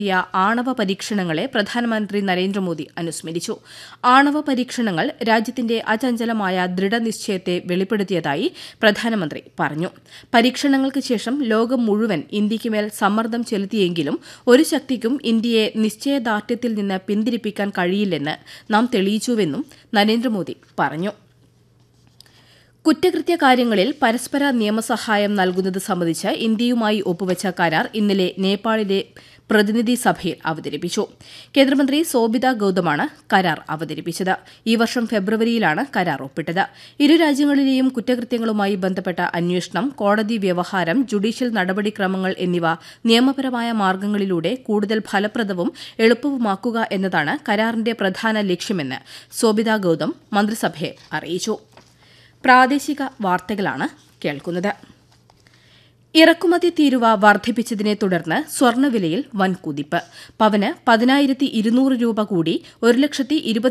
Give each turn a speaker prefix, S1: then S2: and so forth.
S1: യ ആണവ പരീക്ഷണങ്ങളെ പ്രധാനമന്ത്രി നരേന്ദ്രമോദി അനുസ്മരിച്ചു ആണവ പരീക്ഷണങ്ങൾ രാജ്യത്തിന്റെ അചഞ്ചലമായ ദൃഢനിശ്ചയത്തെ വെളിപ്പെടുത്തിയതായി പ്രധാനമന്ത്രി പറഞ്ഞു പരീക്ഷണങ്ങൾക്ക് ശേഷം ലോകം മുഴുവൻ ഇന്ത്യയ്ക്കുമേൽ സമ്മർദ്ദം ചെലുത്തിയെങ്കിലും ഒരു ശക്തിക്കും ഇന്ത്യയെ നിശ്ചയദാർഢ്യത്തിൽ നിന്ന് പിന്തിരിപ്പിക്കാൻ കഴിയില്ലെന്ന് നാം തെളിയിച്ചുവെന്നും നരേന്ദ്രമോദി പറഞ്ഞു കുറ്റകൃത്യ കാര്യങ്ങളിൽ പരസ്പര നിയമസഹായം നൽകുന്നത് സംബന്ധിച്ച് ഇന്ത്യയുമായി ഒപ്പുവച്ച കരാർ ഇന്നലെ നേപ്പാളിലെ പ്രതിനിധി സഭയിൽ അവതരിപ്പിച്ചു കേന്ദ്രമന്ത്രി സോബിത ഗൌതമാണ് കരാർ അവതരിപ്പിച്ചത് ഈ വർഷം ഫെബ്രുവരിയിലാണ് കരാർ ഒപ്പിട്ടത് ഇരു രാജ്യങ്ങളിലെയും കുറ്റകൃത്യങ്ങളുമായി ബന്ധപ്പെട്ട അന്വേഷണം കോടതി വ്യവഹാരം ജുഡീഷ്യൽ നടപടിക്രമങ്ങൾ എന്നിവ നിയമപരമായ മാർഗ്ഗങ്ങളിലൂടെ കൂടുതൽ ഫലപ്രദവും എളുപ്പവുമാക്കുക എന്നതാണ് കരാറിന്റെ പ്രധാന ലക്ഷ്യമെന്ന് സോബിത ഗൌതം മന്ത്രിസഭയെ അറിയിച്ചു പ്രാദേശിക വാർത്തകളാണ് കേൾക്കുന്നത് ഇറക്കുമതി തീരുവ വർദ്ധിപ്പിച്ചതിനെ തുടർന്ന് സ്വർണ്ണവിലയിൽ വൻ കുതിപ്പ് പവന് പതിനായിരത്തി ഇരുന്നൂറ് രൂപ കൂടി ഒരു ലക്ഷത്തി